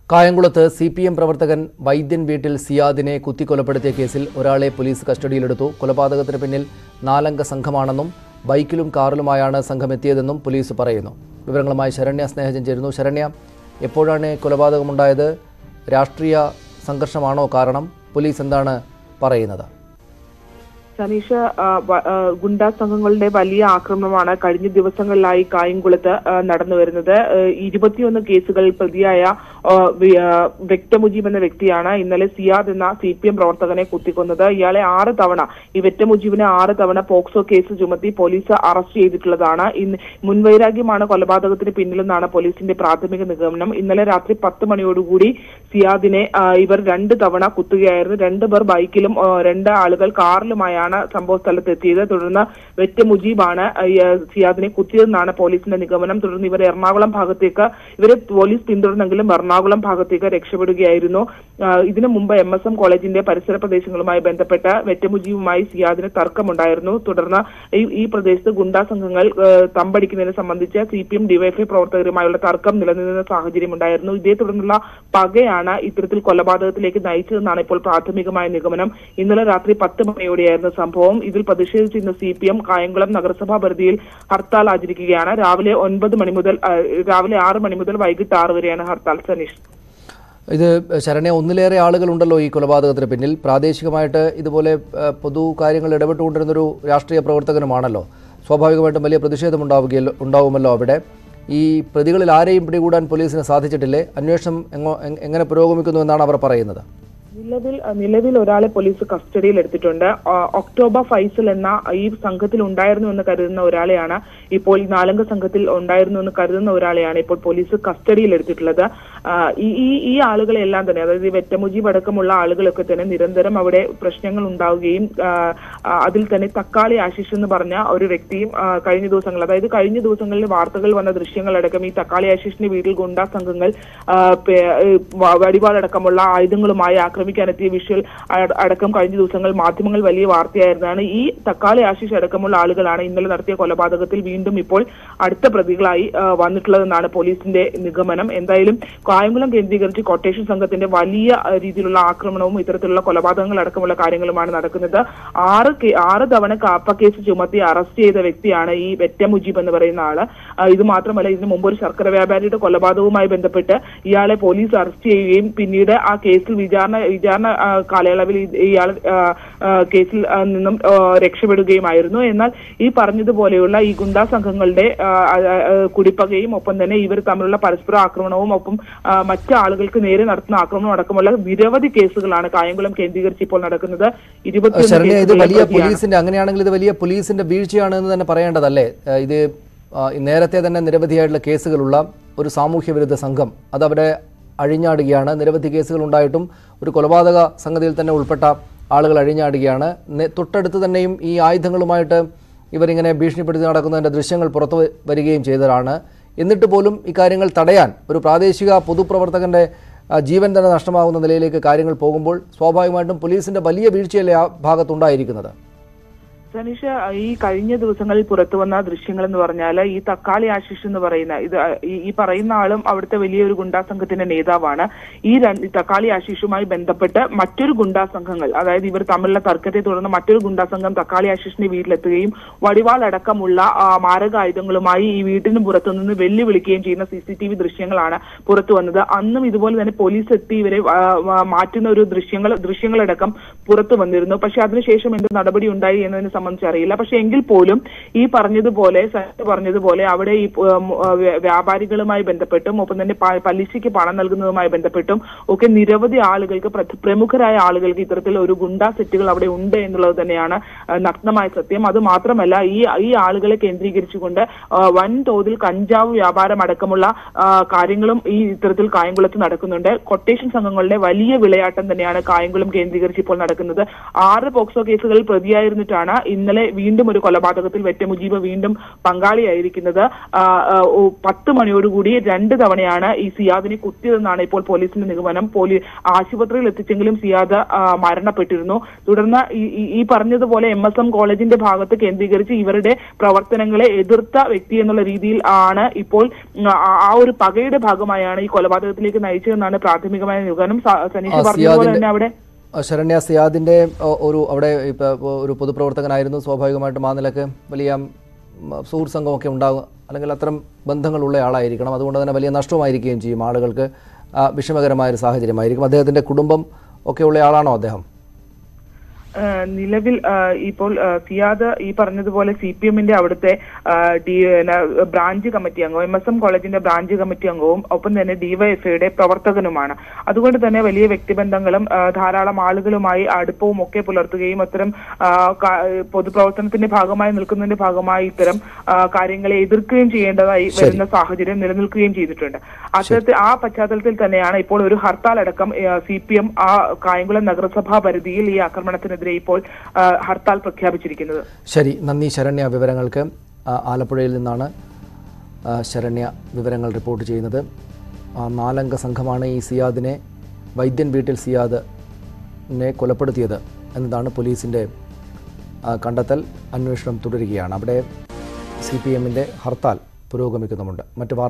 കായംകുളത്ത് C P M പ്രവർത്തകൻ വൈദ്യൻ വീട്ടിൽ സിയാദിനെ കുത്തിക്കൊലപ്പെടുത്തിയ കേസിൽ ഒരാളെ പോലീസ് കസ്റ്റഡിയിലെടുത്തു കൊലപാതകത്തിന് പിന്നിൽ നാലംഗ സംഘമാണെന്നും ബൈക്കിലും കാറിലുമായാണ് സംഘം എത്തിയതെന്നും പോലീസ് പറയുന്നു വിവരങ്ങളുമായി ശരണ്യ സ്നേഹജൻ ചേരുന്നു ശരണ്യ എപ്പോഴാണ് കൊലപാതകമുണ്ടായത് രാഷ്ട്രീയ സംഘർഷമാണോ കാരണം പോലീസ് എന്താണ് പറയുന്നത് സനീഷ ആ, വ- ആ, ഗുണ്ടാ സംഘങ്ങളുടെ വലിയ ആക്രമണമാണ് കഴിഞ്ഞ ദിവസങ്ങളിലായി കായംകുളത്ത് ആ, നടന്നു വരുന്നത് ആ, ഇരുപത്തിയൊന്ന് കേസുകളിൽ പ്രതിയായ ആ, വി- ആ, വെക്ടമുജീബ് എന്ന വ്യക്തിയാണ് ഇന്നലെ സിയാദ് എന്ന സി പി എം പ്രവർത്തകനെ കുത്തിക്കൊന്നത് ഇയാളെ ആറ് തവണ ഈ വെറ്റമുജീബിനെ ആറ് തവണ പോക്സോ കേസ് ചുമത്തി പോലീസ് അറസ്റ്റ് ചെയ്തിട്ടുള്ളതാണ് ഇന്ന് മുൻവൈരാഗ്യമാണ് കൊലപാതകത്തിന് പിന്നിലെന്നാണ് പോലീസിന്റെ പ്രാഥമിക നിഗമനം ഇന്നലെ രാത്രി പത്ത് മണിയോടുകൂടി സിയാദിനെ ആ, ഇവർ രണ്ട് തവണ കുത്തുകയായിരുന്നു രണ്ട് പേർ ബൈക്കിലും ആ, രണ്ട് ആളുകൾ കാറിലുമായാണ് സംഭവ സ്ഥലത്ത് എത്തിയത് തുടർന്ന് വെറ്റ മുജീബാണ് ആ, ഈ, ആ, സിയാദിനെ കുത്തിയതെന്നാണ് പോലീസിന്റെ നിഗമനം തുടർന്ന് ഇവർ എറണാകുളം ഭാഗത്തേക്ക് ഇവരെ പോലീസ് പിന്തുടർന്നെങ്കിലും എറണാകുളം ഭാഗത്തേക്ക് രക്ഷപ്പെടുകയായിരുന്നു ആ, ഇതിനു മുമ്പ് എം എസ് എം കോളേജിന്റെ പരിസര പ്രദേശങ്ങളുമായി ബന്ധപ്പെട്ട് വെറ്റമുജീബുമായി സിയാദിന് തർക്കമുണ്ടായിരുന്നു തുടർന്ന് ഈ ഈ പ്രദേശത്ത് ഗുണ്ടാ സംഘങ്ങൾ ആ, തമ്പടിക്കുന്നതിനെ സംബന്ധിച്ച് സി പി എം ഡിവൈഎഫ്ഐ പ്രവർത്തകരുമായുള്ള തർക്കം നിലനിന്ന സാഹചര്യമുണ്ടായിരുന്നു ഇതേ തുടർന്നുള്ള പകയാണ് ഇത്തരത്തിൽ കൊലപാതകത്തിലേക്ക് നയിച്ചതെന്നാണ് ഇപ്പോൾ പ്രാഥമികമായ നിഗമനം ഇന്നലെ രാത്രി പത്ത് മണിയോടെയായിരുന്നു സംഭവം ഇതിൽ പ്രതിഷേധിച്ച് ഇന്ന് സി പി എം കായംകുളം നഗരസഭാ പരിധിയിൽ ഹർത്താൽ ആചരിക്കുകയാണ് രാവിലെ ഒൻപത് മണി മുതൽ ആ, രാവിലെ ആറ് മണി മുതൽ വൈകിട്ട് ആറ് വരെയാണ് ഹർത്താൽ സനീഷ് ഇത് ശരണ്യ ഒന്നിലേറെ ആളുകളുണ്ടല്ലോ ഈ കൊലപാതകത്തിന് പിന്നിൽ പ്രാദേശികമായിട്ട് ഇതുപോലെ ഏഹ്, പൊതു കാര്യങ്ങൾ ഇടപെട്ടുകൊണ്ടിരുന്നൊരു രാഷ്ട്രീയ പ്രവർത്തകനുമാണല്ലോ സ്വാഭാവികമായിട്ടും വലിയ പ്രതിഷേധം ഉണ്ടാവുകയല്ലോ ഉണ്ടാവുമല്ലോ അവിടെ ഈ പ്രതികളിൽ ആരെയും പിടികൂടാൻ പോലീസിന് സാധിച്ചിട്ടില്ലേ അന്വേഷണം എങ്ങോ എങ്- എങ്ങനെ പുരോഗമിക്കുന്നു എന്നാണ് അവർ പറയുന്നത് നിലവിൽ നിലവിൽ ഒരാളെ പോലീസ് കസ്റ്റഡിയിൽ എടുത്തിട്ടുണ്ട് ആ, ഒക്ടോബർ ഫൈസൽ എന്ന ഈ സംഘത്തിൽ ഉണ്ടായിരുന്നു എന്ന് കരുതുന്ന ഒരാളെയാണ് ഇപ്പോൾ ഈ നാലംഗ സംഘത്തിൽ ഉണ്ടായിരുന്നു എന്ന് കരുതുന്ന ഒരാളെയാണ് ഇപ്പോൾ പോലീസ് കസ്റ്റഡിയിൽ എടുത്തിട്ടുള്ളത് ആ, ഈ ഈ- ഈ ആളുകളെല്ലാം തന്നെ അതായത് ഈ വെറ്റമുജീബ് അടക്കമുള്ള ആളുകളൊക്കെ തന്നെ നിരന്തരം അവിടെ പ്രശ്നങ്ങൾ ഉണ്ടാവുകയും ആ, ആ, അതിൽ തന്നെ തക്കാളി ആശിഷ് എന്ന് പറഞ്ഞ ഒരു വ്യക്തിയും ആ, കഴിഞ്ഞ ദിവസങ്ങൾ അതായത് കഴിഞ്ഞ ദിവസങ്ങളിൽ വാർത്തകൾ വന്ന ദൃശ്യങ്ങളടക്കം ഈ തക്കാളി ആശിഷിന്റെ വീട്ടിൽ ഗുണ്ടാ സംഘങ്ങൾ ആ, പേ- ഏ, വ- വടിവാളടക്കമുള്ള ആയുധങ്ങളുമായി ആക്രമിക്കാനെത്തിയ വിഷ്വൽ അട- അടക്കം കഴിഞ്ഞ ദിവസങ്ങൾ മാധ്യമങ്ങൾ വലിയ വാർത്തയായിരുന്നതാണ് ഈ തക്കാളി ആശിഷ് അടക്കമുള്ള ആളുകളാണ് ഇന്നലെ നടത്തിയ കൊലപാതകത്തിൽ വീണ്ടും ഇപ്പോൾ അടുത്ത പ്രതികളായി ആ, വന്നിട്ടുള്ളതെന്നാണ് പോലീസിന്റെ നിഗമനം എന്തായാലും കായംകുളം കേന്ദ്രീകരിച്ച് കൊട്ടേഷൻ സംഘത്തിന്റെ വലിയ ആ, രീതിയിലുള്ള ആക്രമണവും ഇത്തരത്തിലുള്ള കൊലപാതകങ്ങൾ അടക്കമുള്ള കാര്യങ്ങളുമാണ് നടക്കുന്നത് ആറ് കേ- ആറ് തവണ കാപ്പ കേസ് ചുമത്തി അറസ്റ്റ് ചെയ്ത വ്യക്തിയാണ് ഈ വെറ്റ മുജീബ് എന്ന് പറയുന്ന ആള് ആ, ഇത് മാത്രമല്ല ഇതിനു മുമ്പ് ഒരു ശർക്കര വ്യാപാരിയുടെ കൊലപാതകവുമായി ബന്ധപ്പെട്ട് ഇയാളെ പോലീസ് അറസ്റ്റ് ചെയ്യുകയും പിന്നീട് ആ കേസിൽ വിചാരണ വിചാരണ ആ, കാലയളവിൽ ഈ- ഇയാൾ ആ, ആ, കേസിൽ ആ, നിന്നും ആ, രക്ഷപ്പെടുകയുമായിരുന്നു എന്നാൽ ഈ പറഞ്ഞതുപോലെയുള്ള ഈ ഗുണ്ടാ സംഘങ്ങളുടെ ആ, ആ, ആ, കുടിപ്പകയും ഒപ്പം തന്നെ ഇവർ തമ്മിലുള്ള പരസ്പര ആക്രമണവും ഒപ്പം ആ, മറ്റ് ആളുകൾക്ക് നേരെ നടത്തുന്ന ആക്രമണം അടക്കമുള്ള നിരവധി കേസുകളാണ് കായംകുളം കേന്ദ്രീകരിച്ച് ഇപ്പോൾ നടക്കുന്നത് ഇരുപത്തിയൊന്ന് ശരണ്യ ഇത് കേസുകളിലെ വലിയ പ്രതിയാണ്. പോലീസിന്റെ അങ്ങനെയാണെങ്കിൽ ഇത് വലിയ പോലീസിന്റെ വീഴ്ചയാണ് എന്ന് തന്നെ പറയേണ്ടതല്ലേ ഏഹ് ഇത് ആ, നേരത്തെ തന്നെ നിരവധിയായിട്ടുള്ള കേസുകളുള്ള ഒരു സാമൂഹ്യ വിരുദ്ധ സംഘം അതവിടെ അഴിഞ്ഞാടുകയാണ് നിരവധി കേസുകൾ ഉണ്ടായിട്ടും ഒരു കൊലപാതക സംഗതിയിൽ തന്നെ ഉൾപ്പെട്ട ആളുകൾ അഴിഞ്ഞാടുകയാണ് നെ- തൊട്ടടുത്ത് തന്നെയും ഈ ആയുധങ്ങളുമായിട്ട് ഇവരിങ്ങനെ ഭീഷണിപ്പെടുത്തി നടക്കുന്നതിൻ്റെ ദൃശ്യങ്ങൾ പുറത്തു വ- വരികയും ചെയ്തതാണ് എന്നിട്ട് പോലും ഇക്കാര്യങ്ങൾ തടയാൻ ഒരു പ്രാദേശിക പൊതുപ്രവർത്തകന്റെ ആ, ജീവൻ തന്നെ നഷ്ടമാകുന്ന നിലയിലേക്ക് കാര്യങ്ങൾ പോകുമ്പോൾ സ്വാഭാവികമായിട്ടും പോലീസിന്റെ വലിയ വീഴ്ചയല്ലേ ആ ഭാഗത്തുണ്ടായിരിക്കുന്നത് സനീഷ ഈ കഴിഞ്ഞ ദിവസങ്ങളിൽ പുറത്തു വന്ന ദൃശ്യങ്ങൾ എന്ന് പറഞ്ഞാൽ ഈ തക്കാളി ആശിഷ് എന്ന് പറയുന്ന ഇത് ഈ- ഈ പറയുന്ന ആളും അവിടുത്തെ വലിയൊരു ഗുണ്ടാ സംഘത്തിന്റെ നേതാവാണ് ഈ രണ്ട് ഈ തക്കാളി ആശിഷുമായി ബന്ധപ്പെട്ട് മറ്റൊരു ഗുണ്ടാ സംഘങ്ങൾ അതായത് ഇവർ തമ്മിലുള്ള തർക്കത്തെ തുടർന്ന് മറ്റൊരു ഗുണ്ടാ സംഘം തക്കാളി ആശിഷിന്റെ വീട്ടിലെത്തുകയും വടിവാൾ അടക്കമുള്ള ആ, മാരകായുധങ്ങളുമായി ഈ വീട്ടിന് പുറത്തു നിന്ന് വെല്ലുവിളിക്കുകയും ചെയ്യുന്ന സി സി ടി വി ദൃശ്യങ്ങളാണ് പുറത്തു വന്നത് അന്നും ഇതുപോലെ തന്നെ പോലീസ് എത്തി ഇവരെ ആ, ആ, മാറ്റുന്ന ഒരു ദൃശ്യങ്ങൾ ദൃശ്യങ്ങളടക്കം പുറത്തു വന്നിരുന്നു പക്ഷെ അതിനുശേഷം എന്ത് നടപടി ഉണ്ടായി എന്നതിനെ സംബന്ധിച്ച് അറിയില്ല പക്ഷെ എങ്കിൽ പോലും ഈ പറഞ്ഞതുപോലെ സനീഷ് പറഞ്ഞതുപോലെ അവിടെ ഈ ഉം, ആ, വ്യ- വ്യാപാരികളുമായി ബന്ധപ്പെട്ടും ഒപ്പം തന്നെ പ- പലിശയ്ക്ക് പണം നൽകുന്നതുമായി ബന്ധപ്പെട്ടും ഒക്കെ നിരവധി ആളുകൾക്ക് പ്ര- പ്രമുഖരായ ആളുകൾക്ക് ഇത്തരത്തിൽ ഒരു ഗുണ്ടാ സെറ്റുകൾ അവിടെ ഉണ്ട് എന്നുള്ളത് തന്നെയാണ് ആ, നഗ്നമായ സത്യം അത് മാത്രമല്ല ഈ ഈ ആളുകളെ കേന്ദ്രീകരിച്ചുകൊണ്ട് ആ, വൻതോതിൽ കഞ്ചാവ് വ്യാപാരം അടക്കമുള്ള ആ, കാര്യങ്ങളും ഈ ഇത്തരത്തിൽ കായംകുളത്ത് നടക്കുന്നുണ്ട് കൊട്ടേഷൻ സംഘങ്ങളുടെ വലിയ വിളയാട്ടം തന്നെയാണ് കായംകുളം കേന്ദ്രീകരിച്ച് ഇപ്പോൾ നടക്കുന്നത് ആറ് പോക്സോ കേസുകളിൽ പ്രതിയായിരുന്നിട്ടാണ് ഇന്നലെ വീണ്ടും ഒരു കൊലപാതകത്തിൽ വെറ്റ മുജീബ് വീണ്ടും പങ്കാളിയായിരിക്കുന്നത് ആ, ആ, ഓ, പത്ത് മണിയോടുകൂടി രണ്ട് തവണയാണ് ഈ സിയാദിനെ കുത്തിയതെന്നാണ് ഇപ്പോൾ പോലീസിന്റെ നിഗമനം പോലീസ് ആശുപത്രിയിൽ എത്തിച്ചെങ്കിലും സിയാദ് ആ, മരണപ്പെട്ടിരുന്നു തുടർന്ന് ഈ- ഈ- ഈ പറഞ്ഞതുപോലെ എം എസ് എം കോളേജിന്റെ ഭാഗത്ത് കേന്ദ്രീകരിച്ച് ഇവരുടെ പ്രവർത്തനങ്ങളെ എതിർത്ത വ്യക്തി എന്നുള്ള രീതിയിൽ ആണ് ഇപ്പോൾ ഉം, ആ ആ ഒരു പകയുടെ ഭാഗമായാണ് ഈ കൊലപാതകത്തിലേക്ക് നയിച്ചതെന്നാണ് പ്രാഥമികമായ നിഗമനം സ- സനീഷ് ആ, പറഞ്ഞതുപോലെ സിയാദിന്റെ- തന്നെ അവിടെ ആ, ശരണ്യ സിയാദിൻ്റെ ഒ- ഒരു അവിടെ ഇപ്പോൾ ഒരു പൊതുപ്രവർത്തകനായിരുന്നു സ്വാഭാവികമായിട്ടും ആ നിലക്ക് വലിയ ഉം, സുഹൃത്ത് സംഘമൊക്കെ ഉണ്ടാകും അല്ലെങ്കിൽ അത്തരം ബന്ധങ്ങളുള്ള ആളായിരിക്കണം അതുകൊണ്ട് തന്നെ വലിയ നഷ്ടമായിരിക്കുകയും ചെയ്യും ആളുകൾക്ക് ആ, വിഷമകരമായ ഒരു സാഹചര്യമായിരിക്കും അദ്ദേഹത്തിൻ്റെ കുടുംബം ഒക്കെ ഉള്ള ആളാണോ അദ്ദേഹം ആ, നിലവിൽ ആ, ഇപ്പോൾ ആ, സിയാദ് ഈ പറഞ്ഞതുപോലെ സി പി എമ്മിന്റെ അവിടുത്തെ ആ, ഡി ന- ബ്രാഞ്ച് കമ്മിറ്റി അംഗവും എം എസ് എം കോളേജിന്റെ ബ്രാഞ്ച് കമ്മിറ്റി അംഗവും ഒപ്പം തന്നെ ഡിവൈഎഫ്ഐയുടെ പ്രവർത്തകനുമാണ് അതുകൊണ്ട് തന്നെ വലിയ വ്യക്തിബന്ധങ്ങളും ആ, ധാരാളം ആളുകളുമായി അടുപ്പവും ഒക്കെ പുലർത്തുകയും അത്തരം ആ, കാ- പൊതുപ്രവർത്തനത്തിന്റെ ഭാഗമായി നിൽക്കുന്നതിന്റെ ഭാഗമായി ഇത്തരം ആ, കാര്യങ്ങളെ എതിർക്കുകയും ചെയ്യേണ്ടതായി വരുന്ന സാഹചര്യം നിലനിൽക്കുകയും ചെയ്തിട്ടുണ്ട് അത്തരത്തിൽ ആ പശ്ചാത്തലത്തിൽ തന്നെയാണ് ഇപ്പോൾ ഒരു ഹർത്താൽ അടക്കം സി പി എം ആ കായംകുളം നഗരസഭാ പരിധിയിൽ ഈ ആക്രമണത്തിനെതിരെ ഇപ്പോൾ ആ, ഹർത്താൽ പ്രഖ്യാപിച്ചിരിക്കുന്നത് ശരി നന്ദി ശരണ്യ വിവരങ്ങൾക്ക് ആ, ആലപ്പുഴയിൽ നിന്നാണ് ആ, ശരണ്യ വിവരങ്ങൾ റിപ്പോർട്ട് ചെയ്യുന്നത് ആ, നാലംഗ സംഘമാണ് ഈ സിയാദിനെ വൈദ്യൻ വീട്ടിൽ സിയാദിനെ കൊലപ്പെടുത്തിയത് എന്നതാണ് പോലീസിൻ്റെ ആ, കണ്ടെത്തൽ അന്വേഷണം തുടരുകയാണ് അവിടെ സി പി എമ്മിൻ്റെ ഹർത്താൽ പുരോഗമിക്കുന്നുമുണ്ട് മറ്റ് വാർത്ത